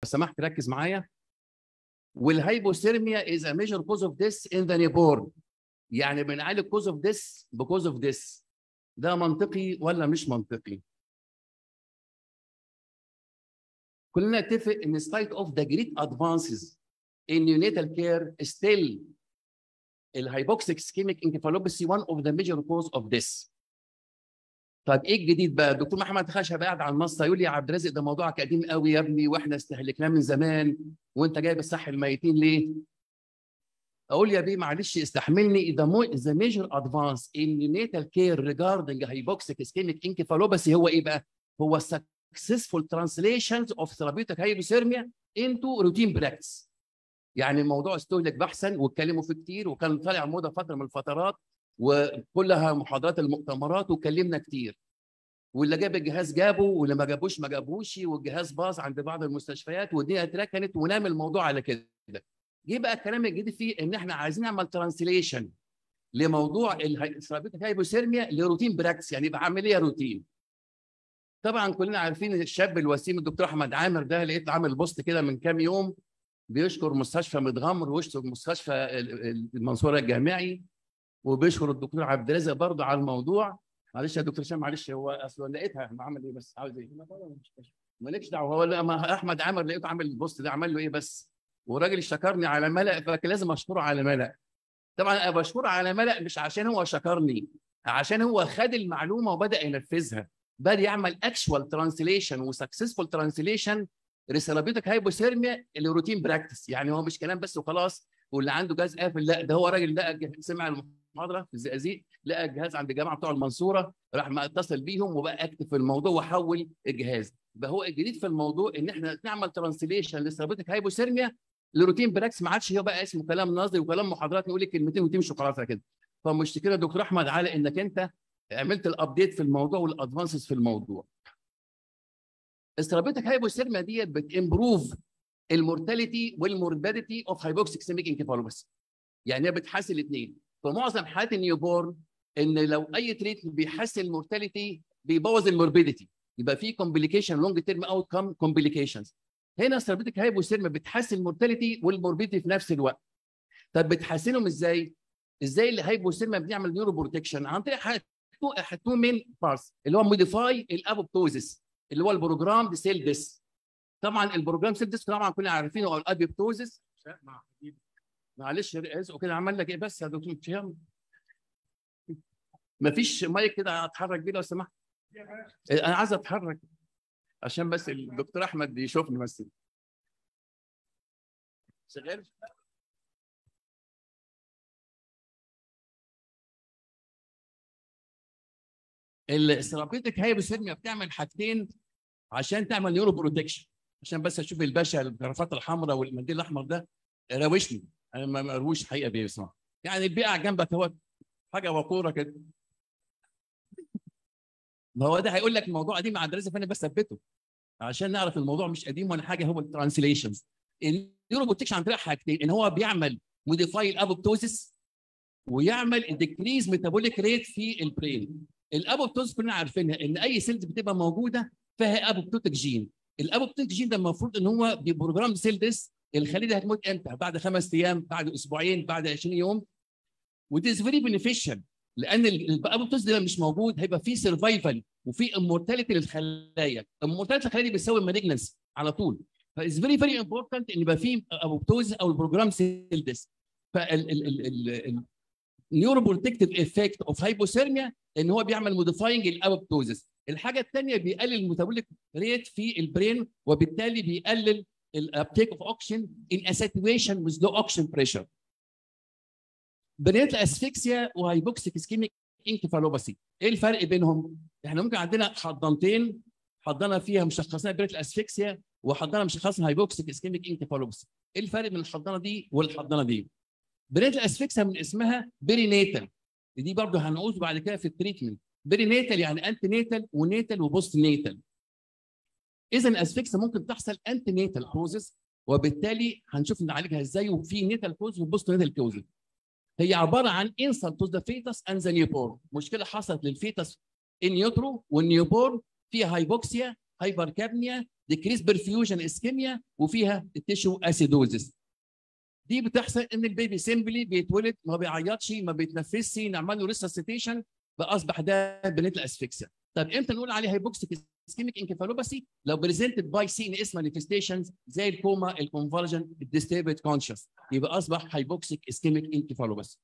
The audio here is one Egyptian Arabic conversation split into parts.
سمحت ركز معايا والهايبوثيرميا is a major cause of death in the newborn يعني بنعالج cause of death بكوز of death ده منطقي ولا مش منطقي؟ كلنا نتفق ان spite of the great advances in neonatal care still الهايبوكسيك سكيميك انكفالوباثي one of the major cause of death طيب ايه الجديد بقى؟ الدكتور محمد خشب قاعد على النص يقول لي يا عبد الرازق ده موضوعك قديم قوي يا ابني واحنا استهلكناه من زمان وانت جايب الصح الميتين ليه؟ اقول يا بيه معلش استحملني the, mo- the major advance in neonatal care regarding hypoxic ischemic encephalopathy هو ايه بقى؟ هو successful translations of therapeutic hypothermia into routine practice. يعني الموضوع استهلك بحثا واتكلموا فيه كتير وكان طالع موضه فتره من الفترات وكلها محاضرات المؤتمرات واتكلمنا كتير. واللي جاب الجهاز جابه واللي ما جابوش ما جابوش والجهاز باظ عند بعض المستشفيات والدنيا اتركنت ونام الموضوع على كده. جه بقى الكلام الجديد فيه ان احنا عايزين نعمل ترانسليشن لموضوع الثرابيوتيك هايبوثيرميا لروتين براكتس يعني يبقى عمليه روتين. طبعا كلنا عارفين الشاب الوسيم الدكتور احمد عامر ده لقيت عامل بوست كده من كام يوم بيشكر مستشفى متغمر ويشكر مستشفى ال- ال- المنصوره الجامعي وبيشكر الدكتور عبد الرازق برضه على الموضوع معلش يا دكتور هشام معلش هو اصلا لقيتها ما عمل ايه بس عاوز ايه؟ مالكش دعوه هو لا ما احمد عامر لقيته عامل البوست ده عمل له ايه بس وراجل شكرني على ملأ فكان لازم اشكره على ملأ طبعا انا بشكره على ملأ مش عشان هو شكرني عشان هو خد المعلومه وبدا ينفذها بدا يعمل اكشوال ترانسليشن وسكسسفول ترانسليشن ريسيرابيوتيك هايبوثيرميا الروتين براكتس يعني هو مش كلام بس وخلاص واللي عنده جهاز قافل لا ده هو راجل لقى جه- سمع المحاضره في الزقازيق لقى الجهاز عند الجامعه بتوع المنصوره راح ما اتصل بيهم وبقى اكتف في الموضوع وحول الجهاز يبقى هو الجديد في الموضوع ان احنا نعمل ترانسليشن للثرابيوتيك هايبوثيرميا لروتين براكس ما عادش هو بقى اسمه كلام نظري وكلام محاضرات نقول لك كلمتين وتمشي خلاص على كده فمشتكلة يا دكتور احمد على انك انت عملت الابديت في الموضوع والادفانسز في الموضوع الثرابيوتيك هايبوثيرميا ديت بتمبروف المورتاليتي والموربيديتي اوف هايبوكسيك سيميك انكفالوباثي يعني هي بتحسن الاثنين فمعظم حالات النيوبورن ان لو اي تريتمنت بيحسن المورتاليتي بيبوظ الموربيديتي يبقى في كومبليكيشن لونج تيرم اوت كم كومبليكيشنز هنا الثرابيوتيك هايبوثيرميا بتحسن المورتاليتي والموربيديتي في نفس الوقت طب بتحسنهم ازاي؟ ازاي الهايبوثيرميا بنعمل نيورو بروتكشن عن طريق حاجة تو مين بارس اللي هو موديفاي الابوبتوزيس اللي هو البروجرام دي سيل ديس طبعا البروجرام سيل ديس طبعا كلنا عارفينه هو الابيبتوزيس معلش رزقه كده عمل لك ايه بس يا دكتور هشام مفيش مايك كده اتحرك بيه لو سمحت انا عايز اتحرك عشان بس الدكتور احمد يشوفني بس شغال الثيرابيوتيك هايبوثيرميا بتعمل حاجتين عشان تعمل نيورو بروتكشن عشان بس اشوف الباشا الجرافات الحمراء والمنديل الاحمر ده راوشني انا ما مروش حقيقه بيسمع يعني البيئه جنبك هو حاجه وقوره كده ما هو ده هيقول لك الموضوع قديم على الدراسه فانا بثبته عشان نعرف الموضوع مش قديم ولا حاجه هو الترانسليشنز النيورو بروتكشن عن طريق حاجتين ان هو بيعمل موديفاي الابوبتوزيس ويعمل ديكريز ميتابوليك ريت في البرين الابوبتوزيس كلنا عارفينها ان اي سيلز بتبقى موجوده فيها ابوبتوتيك جين الابوبتوتيك جين ده المفروض ان هو ببروجرام سيل ديس الخليه دي هتموت امتى؟ بعد خمس ايام، بعد اسبوعين، بعد 20 يوم ودي از فيري بنفيشال لان الابوبتوز ده مش موجود هيبقى في سرفايفل وفي امورتاليتي للخلايا، امورتاليتي الخلايا دي بتساوي مالجنس على طول فاز فيري فيري امبورتنت ان يبقى في ابوبتوز او البروجرام سيل ديس النيورو بروتكتيف افكت اوف هايبوثيرميا ان هو بيعمل موديفاينج الابوبتوزس الحاجه الثانيه بيقلل الميتابوليك ريت في البرين وبالتالي بيقلل الابتيك اوف اوكسجين ان اساتويشن وذ لو اوكسجين بريشر برينات الاسفكسيا وهايبوكسيك اسكيميك انكفالوباثي ايه الفرق بينهم؟ احنا ممكن عندنا حضانتين حضانه فيها مشخصين برينات الاسفكسيا وحضانه مشخصين هايبوكسيك اسكيميك انكفالوباثي ايه الفرق بين الحضانه دي والحضانه دي؟ برينات الاسفكسيا من اسمها برينيتال دي برضه هنعوز بعد كده في التريتمنت برينيتال يعني انتي نيتال ونيتال وبوست نيتال اذا الاسفكسيا ممكن تحصل انتي نيتال كوزز وبالتالي هنشوف نعالجها ازاي وفي نيتال كوز وبوست نيتال كوز هي عباره عن انسلت تو ذا فيتس اند ذا نيوبورن مشكله حصلت للفيتس ان يوترو والنيوبورن فيها هايبوكسيا هايبركابنيا ديكريس برفيوجن اسكيميا وفيها تيشو اسيدوزس دي بتحصل ان البيبي سيمبلي بيتولد ما بيعيطش ما بيتنفسش نعمل له ريسسيتيشن فاصبح ده بنت الاسفكسيا طب امتى نقول عليه هايبوكسيك اسكيميك انكفالوباثي لو بريزنتد باي سي ان اس مانيفستيشنز زي الكوما الكونفرجن الديستيبد كونشس يبقى اصبح هايبوكسيك اسكيميك انكفالوباثي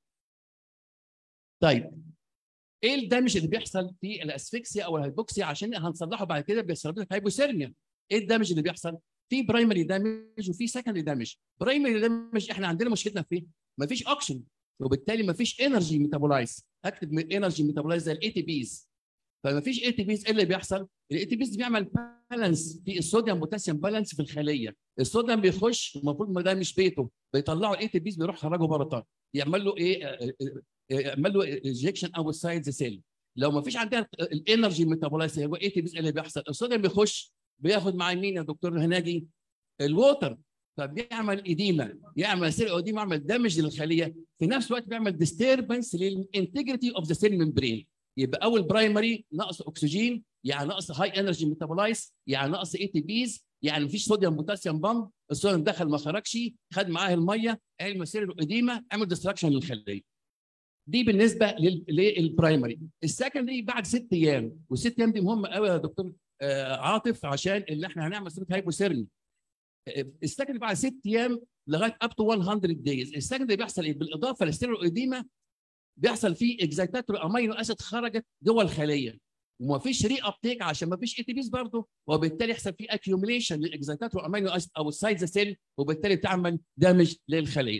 طيب ايه الدمج اللي بيحصل في الاسفكسيا او الهايبوكسيا عشان هنصلحه بعد كده بيحصل لك هايبوثيرميا ايه الدمج اللي بيحصل في برايمري دامج وفي سكندري دامج برايمري دامج احنا عندنا مشكلتنا في ايه مفيش اوكسجين وبالتالي مفيش انرجي ميتابولايز اكتب انرجي ميتابولايز زي الاي تي بيز فما فيش اي تي بيز ايه اللي بيحصل؟ الاي تي بيز بيعمل بالانس في الصوديوم بوتاسيوم بالانس في الخليه، الصوديوم بيخش المفروض ما ده مش بيته بيطلعوا الاي تي بيز بيروح خرجه بره الطاقه يعمل له ايه؟ يعمل له انجكشن او سايد ذا سيل لو ما فيش عندنا الانرجي ميتابولايز هو اي تي بيز اللي بيحصل؟ الصوديوم بيخش بياخد مع مين يا دكتور هناجي؟ الووتر فبيعمل اديما يعمل سيل اديما يعمل دامج للخليه في نفس الوقت بيعمل ديستربنس للانتجريتي اوف ذا سيل ممبرين يبقى اول برايمري نقص اكسجين يعني نقص هاي انرجي ميتابولايز يعني نقص اي تي بيز يعني مفيش صوديوم بوتاسيوم بامب الصوديوم دخل ما خرجش خد معاه الميه عمل مسير الاديمه عمل ديستراكشن للخليه دي بالنسبه للبرايمري السكندري بعد ست ايام والست ايام دي مهمه قوي يا دكتور عاطف عشان اللي احنا هنعمل سيره هايبوثيرمي السكندري بعد ست ايام لغايه اب تو 100 دايز السكندري بيحصل ايه بالاضافه للستيرويديما بيحصل فيه اكزايتاتور امينو اسيد خرجت جوه الخليه وما فيش ري ابتيك عشان ما فيش اي تي بيز برضه وبالتالي يحصل فيه اكيوميليشن للاكزايتاتور امينو اسيد او السايد ذا سيل وبالتالي تعمل دامج للخليه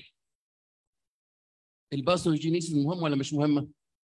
الباثوجينيسيس مهم ولا مش مهمه؟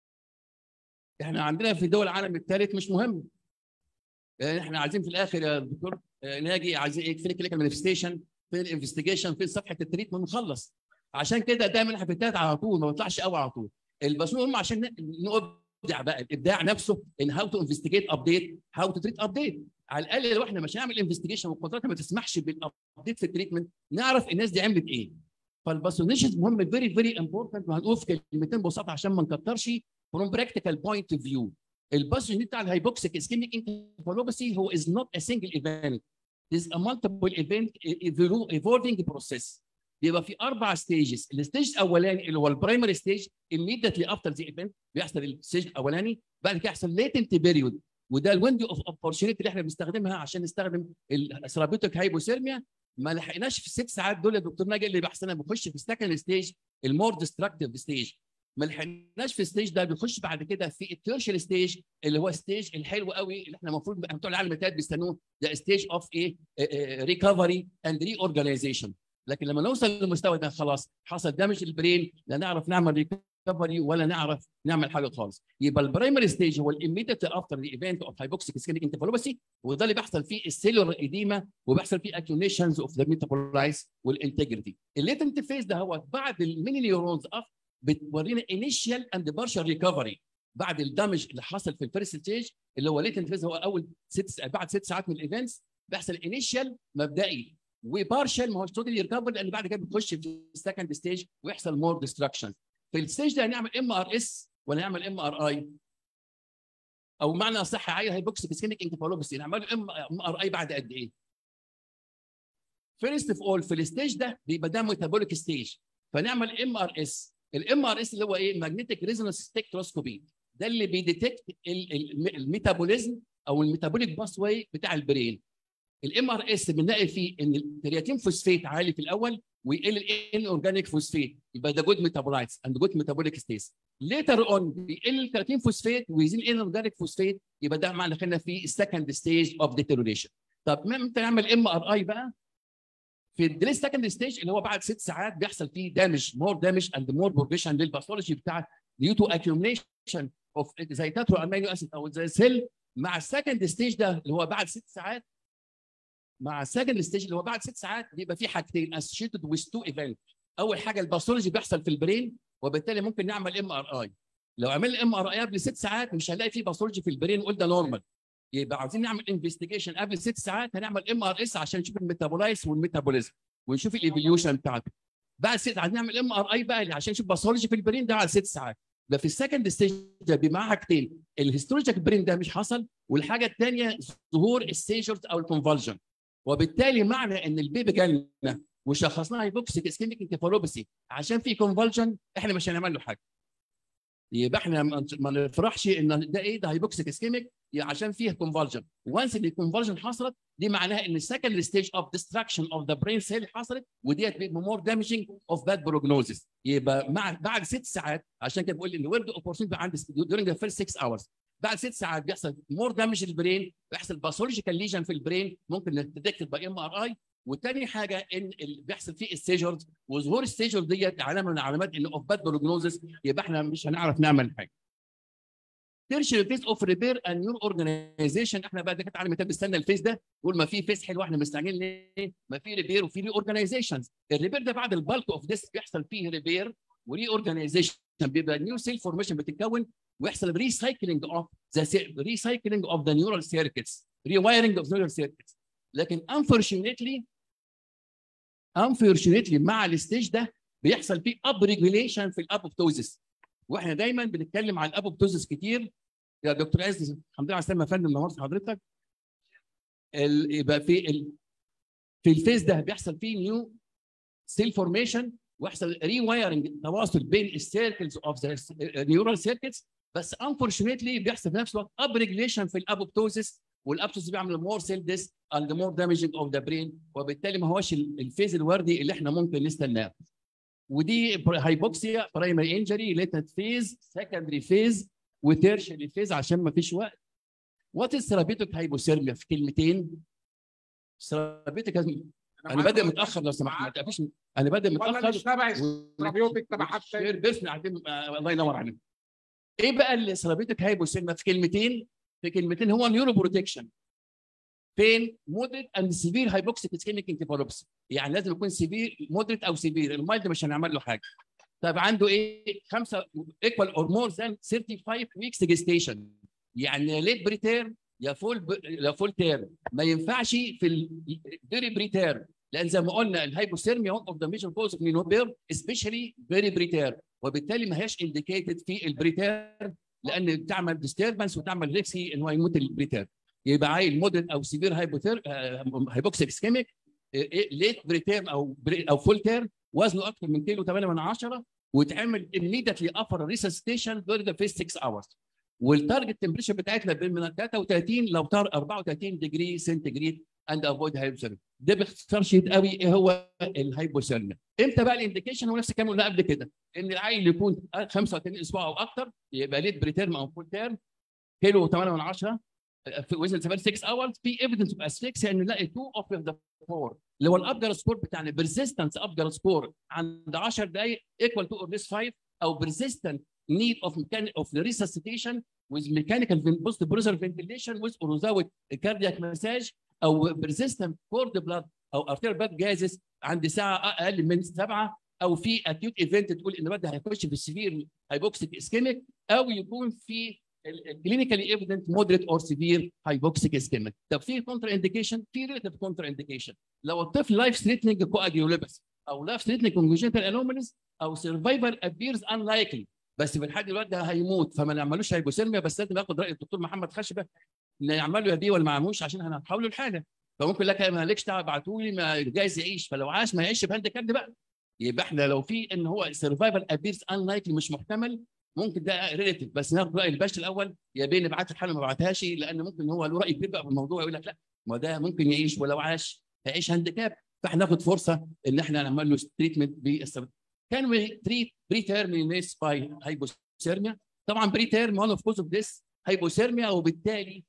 احنا عندنا في دول العالم الثالث مش مهم يعني احنا عايزين في الاخر يا دكتور ناجي عايزين ايه فين كلينيكال مانيفستيشن فين الانفستيجيشن فين صفحه التريتمنت ونخلص عشان كده دايما احنا في التالت على طول ما بيطلعش قوي على طول بس هم عشان نبدع بقى الابداع نفسه ان هاو تو انفستيجيت ابديت هاو تو تريت ابديت على الاقل لو احنا مش هنعمل انفستيجيشن وقدراتنا ما تسمحش بالابديت في التريتمنت نعرف الناس دي عملت ايه فالباسونيشن مهم فيري فيري امبورتنت وهنقول في كلمتين ببساطه عشان ما نكترش فروم براكتيكال بوينت اوف فيو الباسوجين بتاع الهايبوكسيك اسكيميك انكفالوباثي هو از نوت ا سنجل ايفنت This is a multiple event evolving process. بيبقى في اربع ستيجز، الستيج الاولاني اللي هو البرايمري ستيج immediately after the event بيحصل الستيج الاولاني بعد كده يحصل latent period وده الويندو اوف opportunity اللي احنا بنستخدمها عشان نستخدم الثيرابيوتيك هايبوثيرميا ما لحقناش في الست ساعات دول يا دكتور ناجي اللي بيحصل بيخش في السكند ستيج المور ديستركتيف ستيج ما لحقناش في الستيج ده بيخش بعد كده في التيرشل ستيج اللي هو ستيج الحلو قوي اللي احنا المفروض بتوع العالم الثالث بيستنوه ده ستيج اوف ايه ريكفري اند ري اورجانيزيشن لكن لما نوصل للمستوى ده خلاص حصل دامج البرين لا نعرف نعمل ريكفري ولا نعرف نعمل حاجه خالص يبقى البرايمري ستيج هو الاميديت افتر ذا ايفنت اوف هايبوكسيك سكينيك انتفالوباثي وده اللي بيحصل فيه السيلولر ايديما وبيحصل فيه اكيونيشنز اوف ذا ميتابولايز والانتجريتي الليتنت فيز ده هو بعد الميني نيورونز اف بتورينا انيشال اند بارشال ريكفري بعد الدمج اللي حصل في الفيرست ستيج اللي هو ليتنت فيز هو اول ست بعد ست ساعات من الايفنتس بيحصل انيشال مبدئي وبارشال ما هوش توتالي ريكفر لان بعد كده بتخش في السكند ستيج ويحصل مور ديستراكشن في الستيج ده هنعمل ام ار اس ولا نعمل ام ار اي او معنى اصح عايز هايبوكسيك سكينيك انكفالوباثي نعمل ام ار اي بعد قد ايه؟ فيرست اوف اول في الستيج ده بيبقى ده ميتابوليك ستيج فنعمل ام ار اس الام ار اس اللي هو ايه ماجنتيك ريزونانس سبكتروسكوبي ده اللي بيديتكت الميتابوليزم او الميتابوليك باس واي بتاع البرين الام ار اس بنلاقي فيه ان الكرياتين فوسفيت عالي في الاول ويقل الان اورجانيك فوسفيت يبقى ده جود ميتابولايتس اند جود ميتابوليك ستيس ليتر اون بيقل الكرياتين فوسفيت ويزيد الان اورجانيك فوسفيت يبقى ده معنى دخلنا في السكند ستيج اوف ديتيروريشن طب امتى نعمل ام ار اي بقى في الدريس سكند ستيج اللي هو بعد ست ساعات بيحصل فيه دامج مور دامج اند مور بروجريشن للباثولوجي بتاع ديو تو اكيوميشن اوف زي تاترو امينو اسيد او زي سيل مع السكند ستيج ده اللي هو بعد ست ساعات مع السكند ستيج اللي هو بعد ست ساعات بيبقى في حاجتين اسوشيتد ويز تو ايفنت اول حاجه الباثولوجي بيحصل في البرين وبالتالي ممكن نعمل ام ار اي لو عملنا ام ار اي قبل ست ساعات مش هنلاقي فيه باثولوجي في البرين نقول ده نورمال يبقى عاوزين نعمل انفستيجيشن قبل ست ساعات هنعمل ام ار اس عشان نشوف الميتابولايز والميتابوليزم ونشوف الايفوليوشن بتاعته بعد ست عايزين نعمل ام ار اي بقى عشان نشوف باثولوجي في البرين ده على ست ساعات ده في السكند ستيج ده بيبقى معاه حاجتين الهيستولوجيك برين ده مش حصل والحاجه الثانيه ظهور السيجرز او الكونفالجن وبالتالي معنى ان البيبي جالنا وشخصناه هايبوكسيك اسكيميك انكفالوباسي عشان في كونفولجن احنا مش هنعمل له حاجه يبقى احنا ما نفرحش ان ده ايه ده هايبوكسيك اسكيميك عشان فيه كونفولجن وانس ان الكونفولجن حصلت دي معناها ان السكند ستيج اوف ديستراكشن اوف ذا برين سيل حصلت وديت بيبقى مور دامجنج اوف باد بروجنوزيس يبقى مع بعد ست ساعات عشان كده بقول ان الورد اوبورتونيتي عند during the first 6 hours بعد ست ساعات بيحصل مور دامج للبرين بيحصل باثولوجيكال ليجن في البرين ممكن نتدكت باي ام ار اي وتاني حاجه ان اللي بيحصل فيه السيجرز وظهور السيجر ديت علامه من علامات ان اوف باد بروجنوزس يبقى احنا مش هنعرف نعمل حاجه. تيرشري فيس اوف ريبير اند نيور اورجانيزيشن احنا بقى دكاتره على مثال بنستنى الفيس ده نقول ما في فيس حلو احنا مستعجلين ليه؟ ما في ريبير وفي ري اورجانيزيشنز الريبير ده بعد البالك اوف ديس بيحصل فيه ريبير وري اورجانيزيشن بيبقى نيو سيل فورميشن بتتكون ويحصل ريسايكلينج اوف ذا ريسايكلينج اوف ذا نيورال سيركتس ريوايرنج اوف نيورال سيركتس لكن unfortunately unfortunately مع الستيج ده بيحصل فيه اب ريجوليشن في الابوبتوزيس واحنا دايما بنتكلم عن الابوبتوزيس كتير يا دكتور عز الحمد لله على السلامه يا فندم نورت حضرتك يبقى في ال... في الفيز ده بيحصل فيه نيو سيل فورميشن ويحصل ري وايرنج تواصل بين السيركلز اوف ذا نيورال سيركتس بس انفورشنتلي بيحصل في نفس الوقت اب ريجوليشن في الابوبتوزيس والابسوس بيعمل مور سيل ديس اند مور دامجنج اوف ذا برين وبالتالي ما هوش الفيز الوردي اللي احنا ممكن نستناه ودي هايبوكسيا برايمري انجري ليتنت فيز سكندري فيز وتيرشري فيز عشان ما فيش وقت وات از ثيرابيوتيك هايبوثيرميا في كلمتين ثيرابيوتيك انا بادئ متاخر لو سمحت ما تقفش انا بادئ متاخر مش تبع ثيرابيوتيك تبع حد شير بس قاعدين الله ينور عليك ايه بقى الثيرابيوتيك هايبوثيرميا في كلمتين في كلمتين هو نيورو بروتكشن فين مودريت اند سيفير هايبوكسيك اسكيميك انكفالوبسي يعني لازم يكون سيفير مودريت او سيفير المايلد مش هنعمل له حاجه طب عنده ايه خمسه ايكوال اور مور ذان 35 ويكس جيستيشن يعني ليت بريتير يا فول ب... يا فول تيرم ما ينفعش في الفيري بريتير لان زي ما قلنا الهايبوثيرميا ون اوف ذا ميجر كوز اوف نينوبير سبيشالي فيري بريتير وبالتالي ما هياش انديكيتد في البريتير لان بتعمل ديستربنس وتعمل ريكسي ان هو يموت البريتير يبقى عيل مودريت او سيفير هايبوثير هايبوكسيك اسكيميك ليت بريتيرم او بري او فول تيرم وزنه اكثر من كيلو 8 من 10 ويتعمل immediately upper resuscitation during the first 6 hours والتارجت تمبريتشر بتاعتنا من 33 لو طار 34 ديجري سنتيجريد اند افويد هايبوثيرميا ده باختصار شديد قوي ايه هو الهايبوثيرميا امتى بقى الانديكيشن هو نفس الكلام اللي قبل كده ان العيل يكون 35 اسبوع او اكثر يبقى ليت بريتيرم او فول تيرم كيلو 8 من 10 في وزن 6 اورز في ايفيدنس اوف اسفيكسيا ان نلاقي 2 اوف ذا 4 اللي هو الابجر سكور بتاعنا بيرسيستنس ابجر سكور عند 10 دقائق ايكوال تو اور ليس 5 او بيرسيستنت need of mechanic of resuscitation with mechanical post pressure ventilation with or without cardiac massage او persistent cord blood او arterial blood gases عند ساعه اقل من سبعه او في اكيوت ايفنت تقول ان الواد هيخش في السيفير هايبوكسيك اسكيميك او يكون في الكلينيكالي ايفيدنت مودريت اور سيفير هايبوكسيك اسكيميك طب في كونتر انديكيشن في ريليتيف كونتر انديكيشن لو الطفل لايف ثريتنينج كواجيولوباثي او لايف ثريتنينج كونجنتال انوماليز او سرفايفر ابيرز انلايكلي بس في الحاجه الواد ده هيموت فما نعملوش هايبوثيرميا بس لازم ياخد راي الدكتور محمد خشبه نعمل له يا بيه ولا ما عملوش عشان هنحاول له الحاجه فممكن لك ما لكش دعوه ابعتوا لي ما جايز يعيش فلو عاش ما يعيش بهاند كارد بقى يبقى احنا لو في ان هو سرفايفل ابيرز انلايكلي مش محتمل ممكن ده ريليتيف بس ناخد راي الباشا الاول يا بيه نبعت الحاله ما بعتهاش لان ممكن هو له راي كبير بقى في الموضوع يقول لك لا ما ده ممكن يعيش ولو عاش هيعيش هاندكاب فاحنا ناخد فرصه ان احنا نعمل له تريتمنت بالسبب كان وي تريت بري تيرمينيس باي هايبوثيرميا طبعا بري تيرم وان اوف كوز اوف ذس هايبوثيرميا وبالتالي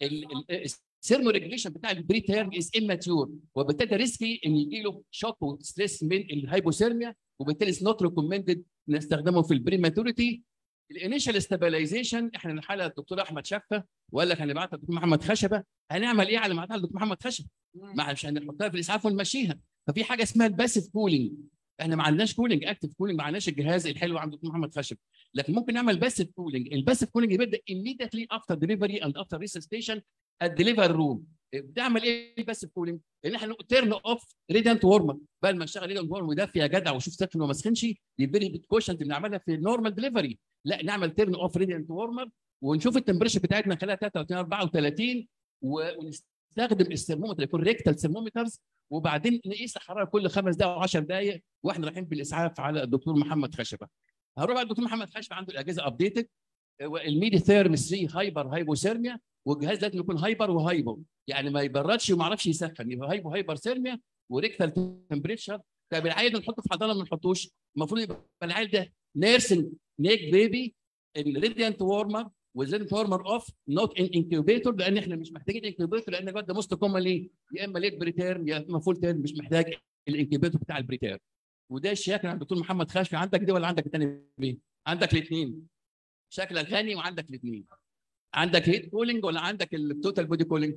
السيرمو ريجليشن بتاع البري تيرم از اماتيور وبالتالي ريسكي ان يجي له شوك وستريس من الهايبوثيرميا وبالتالي از نوت ريكومندد نستخدمه في البري ماتوريتي الانيشال ستابلايزيشن احنا الحاله الدكتور احمد شفه وقال لك هنبعتها الدكتور محمد خشبه هنعمل ايه على ما بعتها الدكتور محمد خشبه؟ ما مش هنحطها في الاسعاف ونمشيها ففي حاجه اسمها الباسيف كولينج احنا ما عندناش كولينج اكتف كولينج ما عندناش الجهاز الحلو عند الدكتور محمد خشب لكن ممكن نعمل باسيف كولينج الباسيف كولينج بيبدا immediately after delivery and after resuscitation at delivery room بتعمل ايه الباسيف كولينج؟ ان احنا تيرن اوف ريدنت وورمر بدل ما نشتغل ريدنت وورمر ودفي يا جدع وشوف سخن وما سخنش يبقى بتكوشن بنعملها في النورمال دليفري لا نعمل تيرن اوف ريدنت وورمر ونشوف التمبريتشر بتاعتنا خلال 33 34 نستخدم الثرمومتر يكون ريكتال ثرمومترز وبعدين نقيس الحراره كل خمس دقائق و10 دقائق واحنا رايحين بالاسعاف على الدكتور محمد خشبه هروح على الدكتور محمد خشبه عنده الاجهزه ابديتد الميدي ثيرم 3 هايبر هايبوثيرميا والجهاز لازم يكون هايبر وهايبو يعني ما يبردش وما يعرفش يسخن يبقى هايبو هايبر ثيرميا وريكتال تمبريتشر طب العيل ده نحطه في حضانه ما نحطوش المفروض يبقى العيل ده نيرسن نيك بيبي الريديانت وورمر والريديانت وورمر اوف نوت ان انكيوبيتور لان احنا مش محتاجين انكيوبيتور لان الواد ده موست كومنلي يا اما ليت بريتيرم يا اما فول تيرم مش محتاج الانكيوبيتور بتاع البريتيرم وده الشكل عند الدكتور محمد خاشفي عندك دي ولا عندك الثاني مين؟ عندك الاثنين شكلك غني وعندك الاثنين عندك هيت كولينج ولا عندك التوتال بودي كولينج؟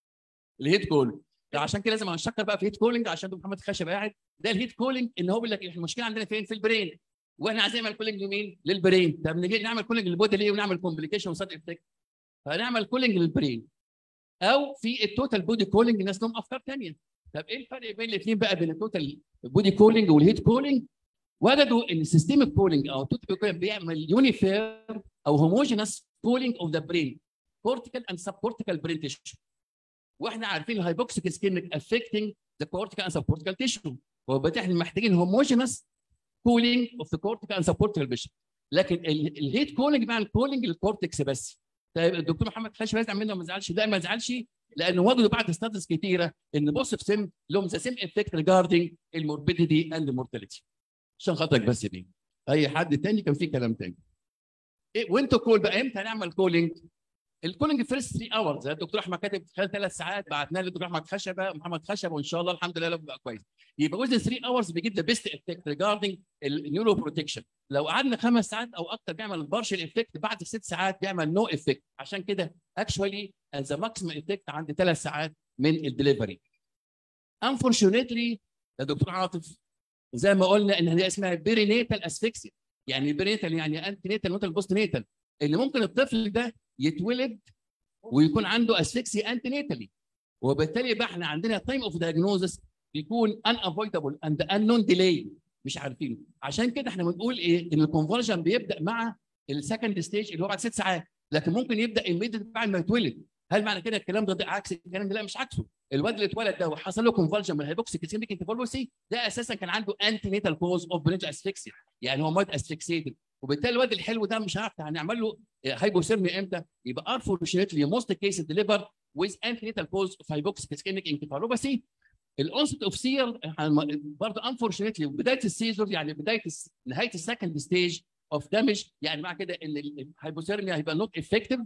الهيت كولينج عشان كده لازم هنشكر بقى في هيت كولينج عشان دكتور محمد خشب قاعد ده الهيت كولينج ان هو بيقول لك المشكله عندنا فين؟ في البرين واحنا عايزين نعمل كولينج لمين؟ للبرين طب نيجي نعمل كولينج للبودي ليه ونعمل كومبليكيشن وسايد افكت فنعمل كولينج للبرين او في التوتال بودي كولينج الناس لهم افكار ثانيه طب ايه الفرق بين الاثنين بقى بين التوتال بودي كولينج والهيت كولينج وجدوا ان السيستميك كولينج او التوتال بودي كولينج بيعمل يونيفير او هوموجينس كولينج اوف ذا برين كورتيكال اند سب كورتيكال برين تيشو واحنا عارفين الهايبوكسيك سكينك افكتنج ذا كورتيكال اند سب كورتيكال تيشو وبالتالي احنا محتاجين هوموجينس كولينج اوف ذا كورتيكال اند سب كورتيكال بيشن لكن الهيت كولينج بيعمل كولينج للكورتكس بس طيب الدكتور محمد خشب يزعل منه ما يزعلش لا ما يزعلش لانه وجدوا بعد ستاتس كتيره ان بص في سم لهم ذا سيم افكت ريجاردنج الموربيديتي اند مورتاليتي عشان خاطرك بس دي اي حد تاني كان فيه كلام تاني إيه وانتوا كول بقى امتى هنعمل كولينج الكولينج فيرست 3 اورز الدكتور احمد كاتب خلال ثلاث ساعات بعتنا للدكتور احمد خشبه محمد خشبه وان شاء الله الحمد لله بقى كويس يبقى وزن 3 اورز بيجيب ذا بيست افكت ريجاردنج النيورو بروتكشن لو قعدنا خمس ساعات او اكتر بيعمل بارشل افكت بعد ست ساعات بيعمل نو no افكت عشان كده اكشوالي ذا ماكسيمم افكت عند ثلاث ساعات من الدليفري انفورشونيتلي يا دكتور عاطف زي ما قلنا ان هي اسمها بيرينيتال اسفكسيا يعني بيرينيتال يعني انتي نيتال نوتال بوست نيتال اللي ممكن الطفل ده يتولد ويكون عنده اسفكسيا انتي نيتالي وبالتالي يبقى احنا عندنا تايم اوف دايجنوزس بيكون ان افويدبل اند انون ديلي مش عارفينه عشان كده احنا بنقول ايه ان الكونفرجن بيبدا مع السكند ستيج اللي هو بعد ست ساعات لكن ممكن يبدا الميدل بعد ما يتولد هل معنى كده الكلام ده, ده عكس الكلام ده لا مش عكسه الواد اللي اتولد ده وحصل له كونفرجن من الهيبوكسيك اسكيميك انتفولوسي ده اساسا كان عنده انتي نيتال كوز اوف برينج اسفكسيا يعني هو مات اسفكسيتد وبالتالي الواد الحلو ده مش هنعرف هنعمل له هايبوثيرميا امتى يبقى انفورشنتلي موست كيس ديليفر ويز انتي نيتال كوز اوف هايبوكسيك اسكيميك انتفالوباسي الانست اوف سير برضه انفورشنتلي بدايه السيزور يعني بدايه نهايه السكند ستيج اوف دامج يعني مع كده ان الهايبوثيرميا هيبقى نوت افكتيف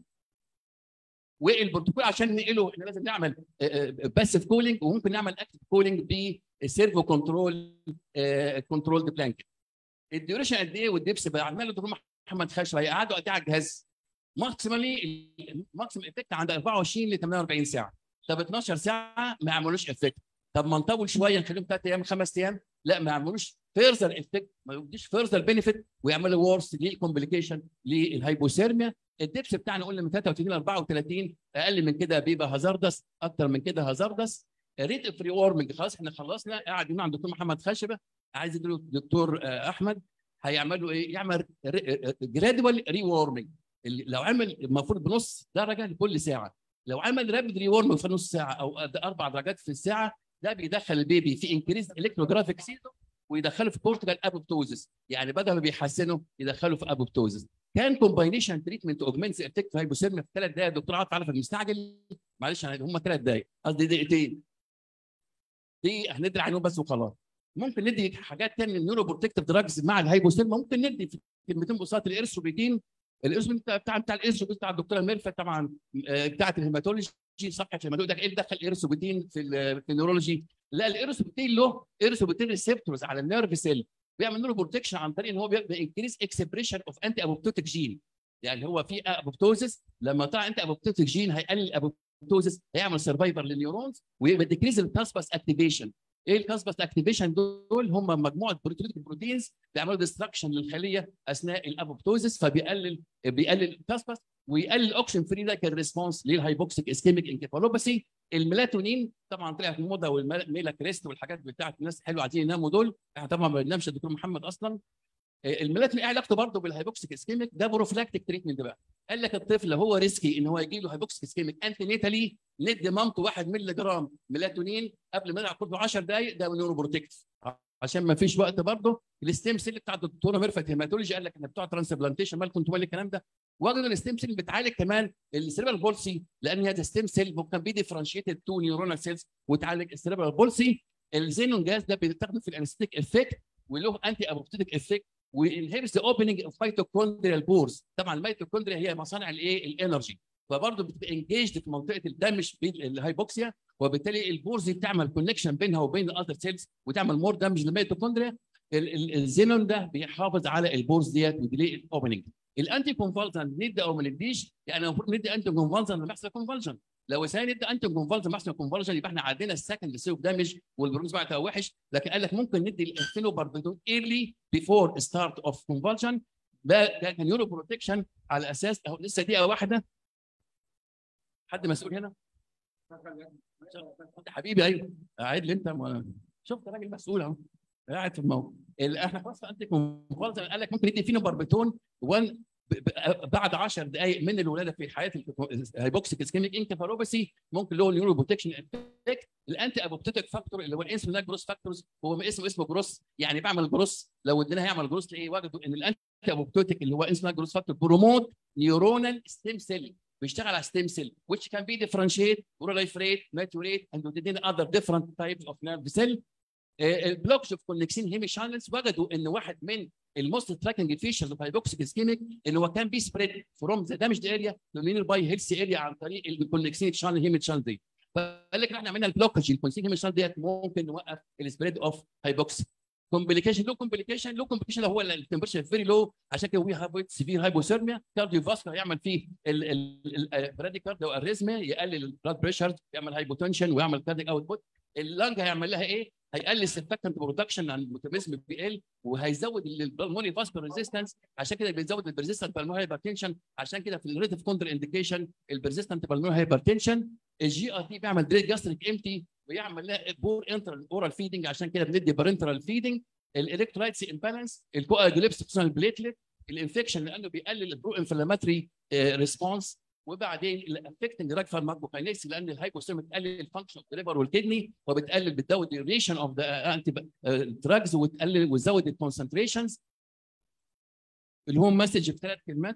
والبروتوكول عشان ننقله احنا لازم نعمل باسيف كولينج وممكن نعمل اكتف كولينج بسيرفو كنترول كنترول بلانكت الديوريشن قد ايه والدبس بقى عمال الدكتور محمد خشب هيقعدوا قد ايه على الجهاز ماكسيمالي الماكسيمم افكت عند 24 ل 48 ساعه طب 12 ساعه ما يعملوش افكت طب ما نطول شويه نخليهم ثلاث ايام خمس ايام لا ما يعملوش فيرذر افكت ما يديش فيرذر بنفيت ويعملوا ورس للكومبليكيشن للهايبوثيرميا الدبس بتاعنا قلنا من 33 ل 34 اقل من كده بيبقى هازاردس اكتر من كده هازاردس ريت اوف ري وورمنج خلاص احنا خلصنا قاعد مع الدكتور محمد خشبه عايز يديله الدكتور احمد هيعمل له ايه؟ يعمل جرادوال ري وورمنج لو عمل المفروض بنص درجه لكل ساعه لو عمل رابيد ري وورمنج في نص ساعه او اربع درجات في الساعه ده بيدخل البيبي في انكريز الكتروجرافيك سيتو ويدخله في كورتيكال ابوبتوزس يعني بدل ما بيحسنه يدخله في ابوبتوزس كان كومباينيشن تريتمنت اوجمنتس افكت هايبوثيرميا في ثلاث دقائق الدكتور عاطف عارف المستعجل معلش هم ثلاث دقائق قصدي دقيقتين دي هندي عنهم بس وخلاص ممكن ندي حاجات ثانيه النيورو بروتكتيف دراجز مع الهايبوثيرميا ممكن ندي في كلمتين بسيطه الارثروبيتين الارثروبيتين بتاع بتاع الارثروبيتين بتاع الدكتوره ميرفت طبعا بتاعه الهيماتولوجي صفحه الهيماتولوجي ده ايه اللي دخل الارثروبيتين في في النيورولوجي لا الارثروبيتين له ارثروبيتين ريسبتورز على النيرف سيل بيعمل له بروتكشن عن طريق ان هو بينكريز اكسبريشن اوف انتي ابوبتوتيك جين يعني هو في ابوبتوزس لما طلع انتي ابوبتوتيك جين هيقلل الابوبتوزس هيعمل سرفايفر للنيورونز ويديكريز الكاسباس اكتيفيشن ايه الكاسباس اكتيفيشن دول هم مجموعه بروتينز بيعملوا ديستراكشن للخليه اثناء الابوبتوزس فبيقلل بيقلل الكاسباس ويقلل الاوكسجين فري ده كالريسبونس للهايبوكسيك اسكيميك انكيفالوباثي الميلاتونين طبعا طلعت موضه والميلا كريست والحاجات بتاعت الناس حلوه عايزين يناموا دول احنا طبعا ما بننامش الدكتور محمد اصلا الميلاتونين ايه علاقته برضه بالهايبوكسيك اسكيميك ده بروفلاكتيك تريتمنت بقى قال لك الطفل لو هو ريسكي ان هو يجي له هايبوكسيك اسكيميك انتي نيتالي ندي مامته 1 مللي جرام ميلاتونين قبل ما يلعب كله 10 دقائق ده نيورو بروتكتيف عشان ما فيش وقت برضه الستيم سيل بتاع الدكتوره ميرفت هيماتولوجي قال لك احنا بتوع ترانسبلانتيشن مالكم انتوا مال الكلام ده وجدوا ان الستيم سيل بتعالج كمان السيربرال بولسي لان هذا الستيم سيل ممكن بي ديفرنشيتد تو نيورونال سيلز وتعالج السيربرال بولسي الزينون جاز ده بيستخدم في الانستيك افكت وله انتي ابوبتيك افكت وانهبس ذا اوبننج اوف ميتوكوندريال بورز طبعا الميتوكوندريا هي مصانع الايه الانرجي فبرضه بتبقى انجيجد في منطقه الدمج بين الهايبوكسيا وبالتالي البورز دي بتعمل كونكشن بينها وبين الاذر سيلز وتعمل مور دامج للميتوكوندريا الزينون ده بيحافظ على البورز ديت وديلي الاوبننج الانتي كونفالسن ندي او ما نديش يعني المفروض ندي انتي كونفالسن لما يحصل كونفالجن لو ساعه ندي انتي كونفالسن لما يحصل كونفالجن يبقى احنا عندنا السكند سيلف دامج والبروز بتاعها وحش لكن قال لك ممكن ندي الفينوباربيتون ايرلي بيفور ستارت اوف كونفالجن ده ده كان يورو بروتكشن على اساس اهو لسه دقيقه واحده حد مسؤول هنا؟ انت حبيبي ايوه قاعد لي انت ما... شفت راجل مسؤول اهو قاعد في الموقع احنا خلاص في انتي كونفالجن قال لك ممكن ندي فينوباربيتون 1 بعد 10 دقائق من الولاده في حياه الهايبوكسيك اسكيميك انكفالوباسي ممكن له نيورو بروتكشن افكت الانتي ابوبتيك فاكتور اللي هو الانسولين جروس فاكتورز هو اسمه اسمه جروس يعني بعمل جروس لو اديناه هيعمل جروس تلاقيه وجدوا ان الانتي ابوبتيك اللي هو انسولين جروس فاكتور بروموت نيورونال ستيم سيل بيشتغل على ستيم سيل which can be differentiate proliferate maturate and within other different types of nerve cell البلوكس اوف كونكسين هيمي شانلز وجدوا ان واحد من الموست تراكنج فيشرز اوف هايبوكسيك اسكيميك ان هو كان بي سبريد فروم ذا دامجد اريا للنير باي هيلثي اريا عن طريق الكونكسين شانل هيمي شانل دي فقال لك احنا عملنا البلوكج الكونكسين هيمي شانل ديت ممكن نوقف السبريد اوف هايبوكسيك كومبليكيشن لو كومبليكيشن لو كومبليكيشن هو التمبرشر فيري لو عشان كده وي هاف سيفير هايبوثيرميا كارديو فاسكولار يعمل فيه البراديكارد او الريزميا يقلل البلاد بريشر يعمل هايبوتنشن ويعمل كارديك اوت بوت اللنج هيعمل لها ايه؟ هيقلل السيرفكتنت برودكشن عن الميتابيزم بيقل وهيزود البلموني فاسكولار ريزيستنس عشان كده بيزود البرزيستنت بالموني هايبرتنشن عشان كده في الريتيف كونتر انديكيشن البرزيستنت بالموني هايبرتنشن الجي ار تي بيعمل دريت جاستريك امتي ويعمل لها بور انترال اورال فيدنج عشان كده بندي بارنترال فيدنج الالكترولايتس امبالانس الكواجوليبس خصوصا البليتلت الانفكشن لانه بيقلل البرو انفلاماتري ريسبونس وبعدين الافكتنج دراج فارماكوكاينيكس لان الهايبوثيرم بتقلل الفانكشن اوف الليفر والكدني وبتقلل بتزود الريشن اوف ذا انتي دراجز وتقلل وتزود الكونسنتريشنز اللي هو مسج في ثلاث كلمات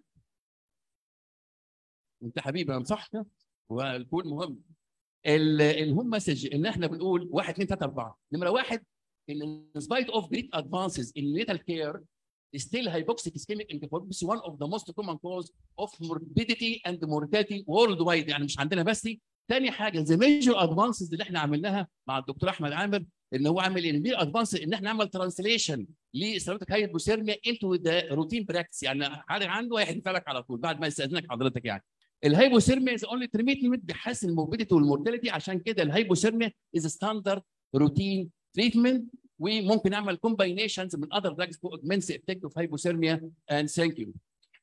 انت حبيبي انا صح والكود مهم الهوم مسج ان احنا بنقول 1 2 3 4 نمره واحد in spite of great advances in natal care still hypoxic ischemic encephalopathy one of the most common cause of morbidity and mortality worldwide يعني مش عندنا بس دي تاني حاجه the major advances اللي احنا عملناها مع الدكتور احمد عامر ان هو عامل ان بي ادفانس ان احنا نعمل ترانسليشن لسيرابيتك هايبوثيرميا انتو ذا روتين براكتس يعني حاجه عنده هيحدفها لك على طول بعد ما يستاذنك حضرتك يعني الهايبوثيرميا از اونلي تريتمنت بيحسن الموربيديتي والمورتاليتي عشان كده الهايبوثيرميا از ستاندرد روتين تريتمنت وممكن نعمل combinations من other drugs to augment the effect of hypothermia and thank you.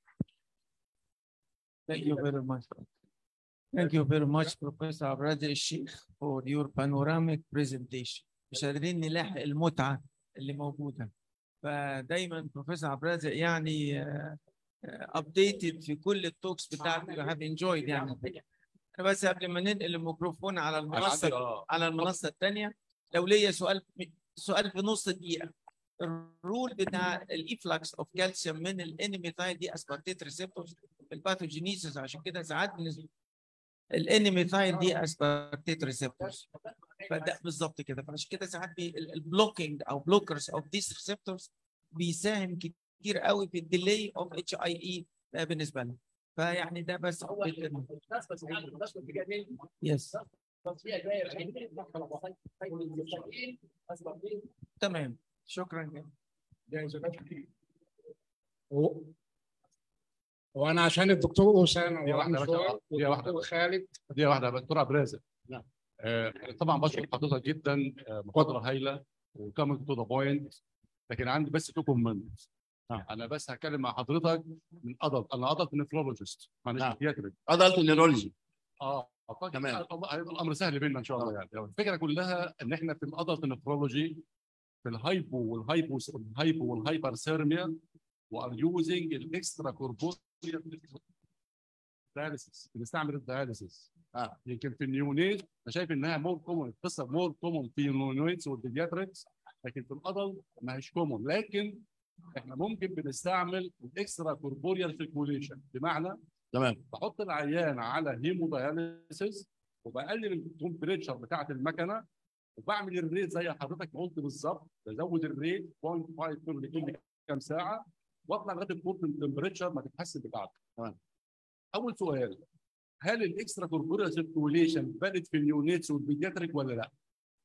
Thank you very much. Thank you very much, Professor Abradzi Sheikh, for your panoramic presentation. مش قادرين نلاحق المتعة اللي موجودة. فدايما بروفيسور عبد يعني ابديتد في كل التوكس بتاعته you have enjoyed يعني انا بس قبل ما ننقل الميكروفون على المنصه على المنصه الثانيه لو ليا سؤال سؤال في نص دقيقه الرول بتاع الايفلكس اوف كالسيوم من الانيميثايد دي اسبارتيت ريسبتورز في الباثوجينيسيس عشان كده ساعات بالنسبه الانيميثايد دي اسبارتيت ريسبتورز فده بالظبط كده فعشان كده ساعات البلوكينج او بلوكرز اوف ذيس ريسبتورز بيساهم كتير قوي في الديلي اوف اتش اي اي بالنسبه لنا فيعني ده بس يس تمام شكرا هو هو انا عشان الدكتور اسامه دي واحدة وعندي بس، سؤال دي واحدة. والدكتور خالد دي واحده دكتور عبد الرازق نعم. آه طبعا بشكر حضرتك جدا آه محاضره هايله وكامل تو ذا بوينت لكن عندي بس تو كومنت نعم. انا بس هتكلم مع حضرتك من ادلت انا ادلت نفرولوجيست معلش نعم. بياتريك ادلت نيرولوجي اه أعتقد تمام. هيبقى الامر سهل بينا ان شاء الله يعني الفكره كلها ان احنا في الادلت نفرولوجي في الهايبو والهايبو والهايبو والهايبرثيرميا وار يوزنج الاكسترا كوربوريال داياليسيس بنستعمل الداياليسيس اه يمكن في النيونيت انا شايف انها مور كومون القصه مور كومون في النيونيتس والبيدياتريكس لكن في الادلت ما هيش كومون لكن احنا ممكن بنستعمل الاكسترا كوربوريال سيركوليشن بمعنى تمام بحط العيان على هيموداياليسيس وبقلل التمبريتشر بتاعه المكنه وبعمل الريت زي حضرتك ما قلت بالظبط بزود الريت 0.5 كل كام ساعه واطلع لغايه الكورت التمبريتشر ما تتحسن بتاعته تمام. اول سؤال هل الاكسترا كوربوريال سيركوليشن فاليد في النيونيتس والبيدياتريك ولا لا؟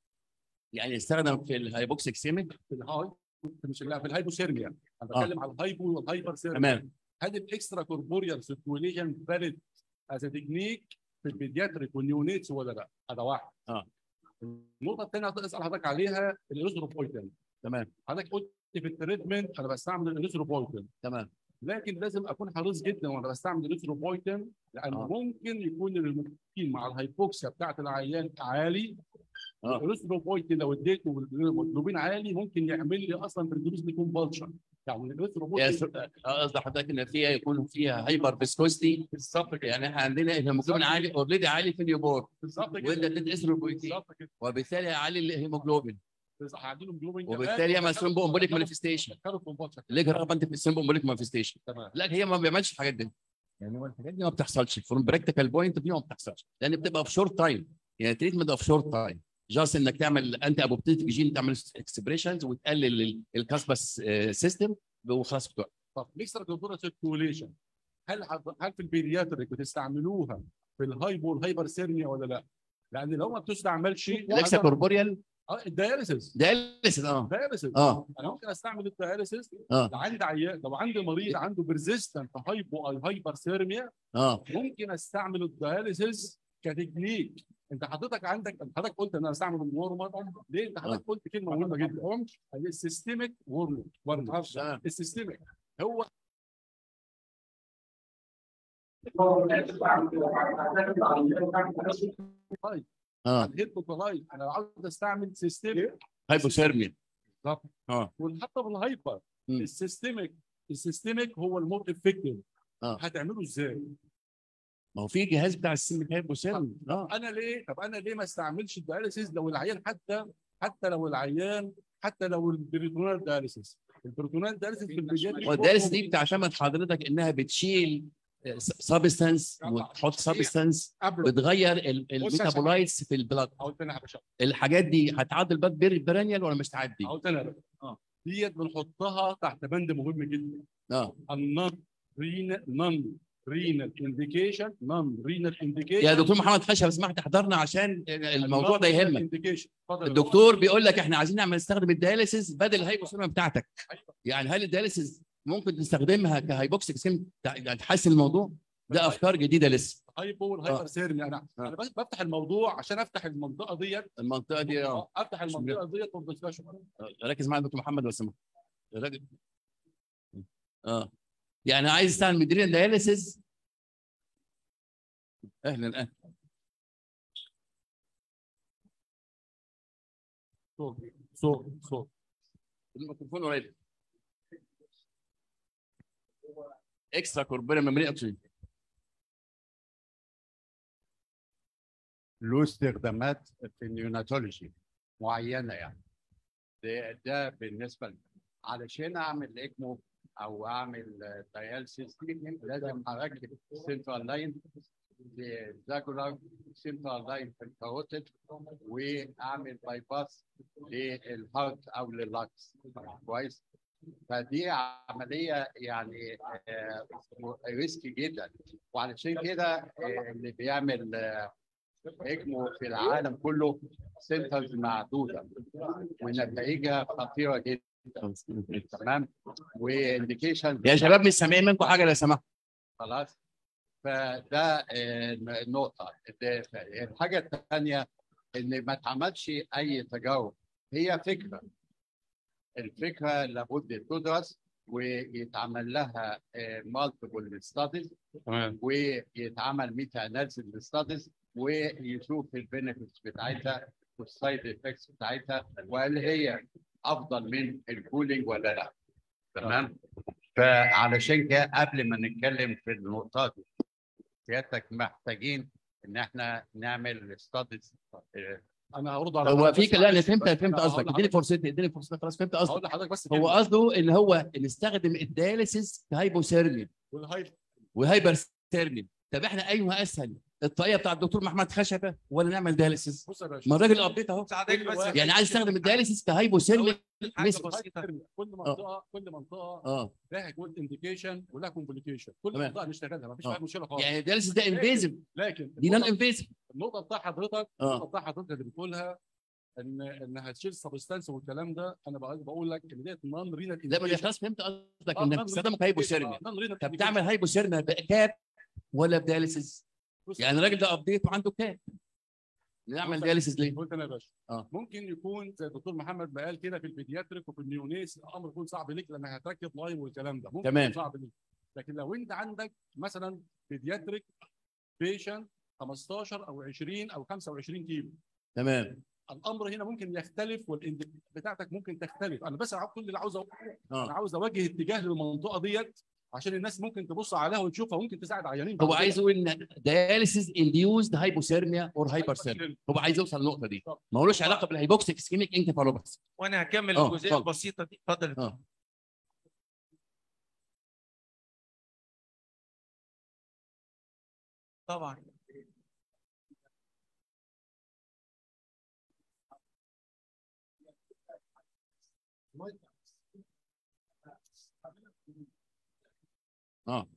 يعني يستخدم في الهايبوكسيك سيميك في الهاي مش لا في الهايبوثيرميا انا آه. بتكلم على الهايبو والهايبرثيرميا تمام هل الاكسترا كوربوريال سيركوليشن فاليد از تكنيك في البيدياتريك والنيونيتس ولا لا؟ هذا واحد. اه. النقطة الثانية اللي اسال حضرتك عليها الاريثروبويتين. تمام حضرتك قلت في التريتمنت انا بستعمل الاريثروبويتين تمام لكن لازم اكون حريص جدا وانا بستعمل الاريثروبويتين لان آه. ممكن يكون الممكن مع الهايبوكسيا بتاعت العيان عالي آه. الاريثروبويتين لو اديته والجلوبين عالي ممكن يعمل لي اصلا بريدوز كومبالشن يعني يا الاريثروبويتين س- آه، قصد حضرتك ان فيها يكون فيها هايبر فيسكوستي بالظبط كده يعني احنا عندنا الهيموجلوبين عالي اوريدي عالي في النيوبورن بالظبط كده وانت اديت اسروبويتين بالظبط كده وبالتالي عالي الهيموجلوبين هعديله جلوبين وبالتالي يعمل سيمبو امبوليك مانيفستيشن ليك رغبه انت في السيمبو امبوليك مانيفستيشن تمام لا هي ما بيعملش الحاجات دي يعني هو الحاجات دي ما بتحصلش فروم براكتيكال بوينت دي ما بتحصلش لان بتبقى في شورت تايم يعني تريتمنت اوف شورت تايم جاست انك تعمل انت ابوبتيك جين تعمل اكسبريشنز وتقلل الكاسبس سيستم وخلاص بتوع طب الاكسترا كوربورال سيركوليشن هل حض- هل في البيدياتريك بتستعملوها في الهايبو والهايبرثيرميا ولا لا؟ لان لو ما بتستعملش الاكسا كوربوريال اه الدياليسيس ده لسه اه الدياليسيس اه انا ممكن استعمل الدياليسيس اه لو عندي عيان لو عندي مريض عنده بريزيستنت هايبو او هايبرثيرميا اه ممكن استعمل الدياليسيس كتكنيك انت حضرتك عندك حضرتك قلت ان انا استعمل الورمر ليه؟ انت حضرتك قلت كلمه مهمه جدا السيستميك ورمر تمام. السيستميك هو اه الهيبوكلايت انا عاوز استعمل سيستميك هايبوثيرميا بالظبط اه وحتى بالهايبر مم. السيستميك السيستميك هو المور افكتيف آه. هتعمله ازاي؟ ما هو في جهاز بتاع السيميك هايبوثيرميا اه انا ليه طب انا ليه ما استعملش الدياليسيس لو العيان حتى حتى لو العيان حتى لو البريتونال دياليسيس البريتونال دياليسيس في البيجاتريك والدارس دي بتعتمد حضرتك انها بتشيل سبستانس وتحط سبستانس قبله بتغير ال- بص يا الميتابولايتس في البلاد او تاني يا باشا الحاجات دي هتعدي البلاد بير برانيال ولا مش تعدي؟ او تاني يا باشا آه. ديت بنحطها تحت بند مهم جدا اه النون رينال نون رينال انديكيشن نون رينال انديكيشن يا دكتور محمد خشب لو سمحت احضرنا عشان الموضوع ده يهمك انديكيشن الدكتور بيقول لك احنا عايزين نعمل نستخدم الدياليسيس بدل الهايبوثيرميا بتاعتك يعني هل الدياليسيس ممكن تستخدمها كهايبوكسيك سيم تحسن الموضوع ده افكار جديده لسه هايبو والهايبرثيرميا انا آه. انا بس بفتح الموضوع عشان افتح المنطقه ديت المنطقه دي اه آه، افتح المنطقه ديت فور ديسكشن ركز معايا يا دكتور محمد لو سمحت ركز. اه يعني عايز استعمل مدرين دياليسيس اهلا اهلا صوت صوت صوت الميكروفون قريب اكسترا كوربوريال ميموري اكسجين له استخدامات في النيوناتولوجي معينه يعني ده, ده بالنسبه لي علشان اعمل اكمو او اعمل دياليسيس لازم اركب سنترال لاين للزاجولار سنترال لاين في الكاروتيد واعمل باي باس للهارت او لللاكس كويس فدي عمليه يعني آه، ريسكي جدا وعلشان كده آه، اللي بيعمل آه، اكمو في العالم كله سنترز معدوده ونتائجها خطيره جدا تمام وانديكيشن يا شباب مش سامعين منكم حاجه لو سمحت خلاص فده آه، النقطه ده- الحاجه الثانيه ان ما اتعملش اي تجارب هي فكره الفكره لابد تدرس ويتعمل لها مالتيبل ستاديز تمام ويتعمل ميتا اناليسيس ستاديز ويشوف البينفيتس بتاعتها والسايد افكتس بتاعتها وهل هي افضل من الكولينج ولا لا تمام فعلشان كده قبل ما نتكلم في النقطات دي سيادتك محتاجين ان احنا نعمل ستاديز انا هرد على هو حضرتك في بس لا انا معلش. فهمت بس فهمت أنا قصدك هقول اديني لحضرتك- فرصتي اديني فرصتي خلاص فهمت هقول قصدك لحضرتك بس هو كلمة. قصده ان هو نستخدم الدياليسيس كهايبوثيرميا والهاي وهايبرثيرميا طب احنا ايوه اسهل الطريقه بتاع الدكتور محمد خشبه ولا نعمل دياليسيس بص يا باشا ما الراجل ابديت اهو ساعدك بس يعني عايز استخدم الدياليسيس كهايبوثيرميا حاجه مثل- بسيطه كل منطقه كل منطقه اه لها جود انديكيشن ولها كومبليكيشن كل تمام. منطقه نشتغلها مفيش آه. فيها مشكله خالص يعني الدياليسيس ده انفيزيف لكن دي نون النقطة- انفيزيف النقطه بتاع حضرتك اه النقطه بتاع حضرتك اللي بتقولها ان ان هتشيل سبستانس والكلام ده انا بقى- بقول لك ان ديت نون رينال لا ما أنا خلاص فهمت قصدك انك بتستخدم كهايبوثيرميا نون طب تعمل هايبوثيرميا بكاب ولا بدياليسيس يعني الراجل ده ابديت وعنده كاب نعمل بص- دياليسيس ليه؟ قلت انا يا باشا آه. ممكن يكون زي الدكتور محمد ما قال كده في البيدياتريك وفي النيونيس الامر يكون صعب ليك لانك هتركب لاين والكلام ده ممكن تمام. يكون صعب ليك لكن لو انت عندك مثلا بيدياتريك بيشنت 15 او 20 او 25 كيلو تمام الامر هنا ممكن يختلف والانديك بتاعتك ممكن تختلف انا بس عاوز- كل اللي عاوز أقوله، انا اه عاوز اوجه اتجاه للمنطقه ديت عشان الناس ممكن تبص عليها وتشوفها ممكن تساعد عيانين هو عايز يقول ان دياليسيس انديوزد هايبوثيرميا اور هايبرثيرميا هو عايز يوصل للنقطه دي ما هوش علاقه بالهايبوكسيك اسكيميك انكفالوباثي وانا هكمل آه، الجزئيه اتفضل. البسيطه دي اتفضل اه طبعا اه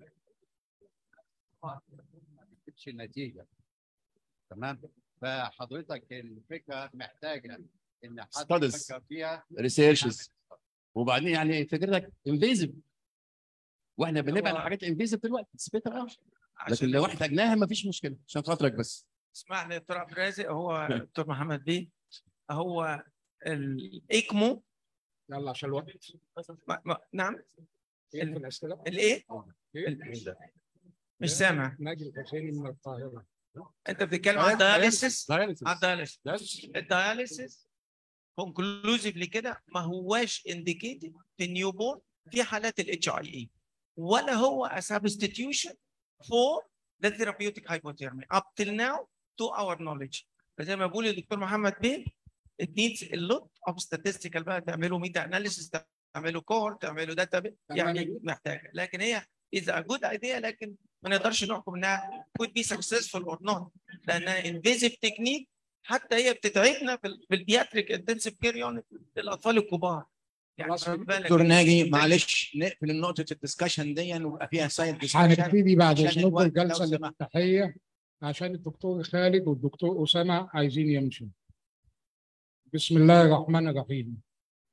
مش النتيجه تمام فحضرتك الفكره محتاجه ان حد Studies. يفكر فيها ريسيرشز وبعدين يعني فكرتك انفيزيف واحنا بنبعد عن الحاجات الانفيزيف دلوقتي سبيتر اه لكن عشان لو احتاجناها مفيش مشكله عشان خاطرك بس اسمح لي يا دكتور عبد الرازق هو دكتور محمد بيه هو الايكمو يلا عشان الوقت ما- ما- نعم ايه في الاسئله؟ الايه إيه؟ مش سامع ناجي الحسيني من القاهره انت بتتكلم عن الدياليسيس داياليسيس عن الدياليسيس داياليسيس. الدياليسيس كونكلوزيفلي كده ما هواش انديكيتد في النيو في حالات الاتش اي اي ولا هو a substitution for the therapeutic hypothermia up till now to our knowledge فزي ما بقول الدكتور محمد بيه it needs a lot of statistical بقى تعملوا ميتا اناليسيس تعملوا كور تعملوا داتا يعني محتاجه لكن هي is a good idea لكن ما نقدرش نحكم انها could be successful or not لانها invasive technique حتى هي بتتعبنا في ال- في البياتريك انتنسيف كير يونت للاطفال الكبار يعني خلاص. ما بالك دكتور ناجي معلش نقفل نقطة الدسكشن دي ويبقى فيها سايد ديسكشن هنبتدي بعد عشان اذنكم الوقت لو الجلسه سمحت. الافتتاحيه عشان الدكتور خالد والدكتور اسامه عايزين يمشوا. بسم الله الرحمن الرحيم.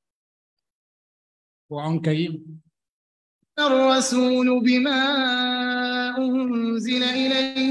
قرآن كريم الرسول بما أنزل إليه